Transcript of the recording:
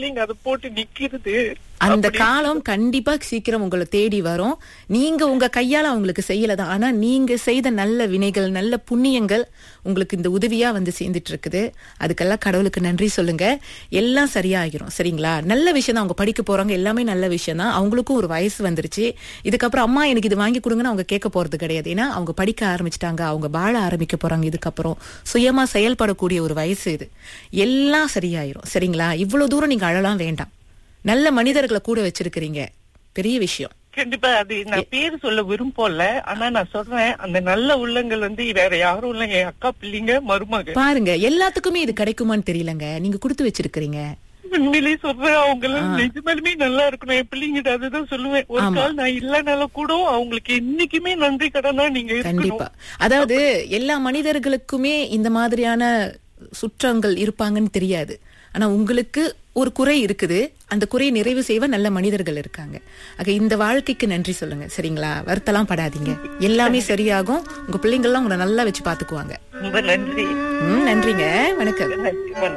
பிள்ளைங்க அதை போட்டு நிக்கிறது அந்த அப்படி- காலம் கண்டிப்பா சீக்கிரம் உங்களை தேடி வரும் நீங்க உங்க கையால அவங்களுக்கு செய்யலதான் ஆனா நீங்க செய்த நல்ல வினைகள் நல்ல புண்ணியங்கள் உங்களுக்கு இந்த உதவியா வந்து சேர்ந்துட்டு இருக்குது அதுக்கெல்லாம் கடவுளுக்கு நன்றி சொல்லுங்க எல்லாம் சரியாகிரும் சரிங்களா நல்ல விஷயம் தான் அவங்க படிக்க போறாங்க எல்லாமே நல்ல விஷயம் தான் அவங்களுக்கும் ஒரு வயசு வந்துருச்சு இதுக்கப்புறம் அம்மா எனக்கு இது வாங்கி கொடுங்கன்னு அவங்க கேட்க போறது கிடையாது ஏன்னா அவங்க படிக்க ஆரம்பிச்சிட்டாங்க அவங்க வாழ ஆரம்பிக்க போறாங்க இதுக்கப்புறம் சுயமா செயல்படக்கூடிய ஒரு வயசு இது எல்லாம் சரியாயிரும் சரிங்களா இவ்வளவு தூரம் நீங்க அழலாம் வேண்டாம் நல்ல மனிதர்களை கூட வச்சிருக்கிறீங்க பெரிய விஷயம் கண்டிப்பா அது நான் பேர் சொல்ல விரும்பல ஆனா நான் சொல்றேன் அந்த நல்ல உள்ளங்கள் வந்து வேற யாரும் இல்ல என் அக்கா பிள்ளைங்க மருமக பாருங்க எல்லாத்துக்குமே இது கிடைக்குமான்னு தெரியலங்க நீங்க கொடுத்து வச்சிருக்கிறீங்க உண்மையிலேயே சொல்றேன் அவங்க எல்லாம் நிஜமாலுமே நல்லா இருக்கணும் என் பிள்ளைங்கிட்ட அதுதான் சொல்லுவேன் ஒரு ஆமா. கால் நான் இல்லனாலும் கூட அவங்களுக்கு என்னைக்குமே நன்றி கடனா நீங்க கண்டிப்பா இருக்கணும் அதாவது எல்லா மனிதர்களுக்குமே இந்த மாதிரியான சுற்றங்கள் இருப்பாங்கன்னு தெரியாது ஆனா உங்களுக்கு ஒரு குறை இருக்குது அந்த குறையை நிறைவு செய்வ நல்ல மனிதர்கள் இருக்காங்க ஆக இந்த வாழ்க்கைக்கு நன்றி சொல்லுங்க சரிங்களா வருத்தலாம் படாதீங்க எல்லாமே சரியாகும் உங்க பிள்ளைங்கள்லாம் உங்களை நல்லா வச்சு பாத்துக்குவாங்க ரொம்ப நன்றி ம், நன்றிங்க வணக்கம் நன்றி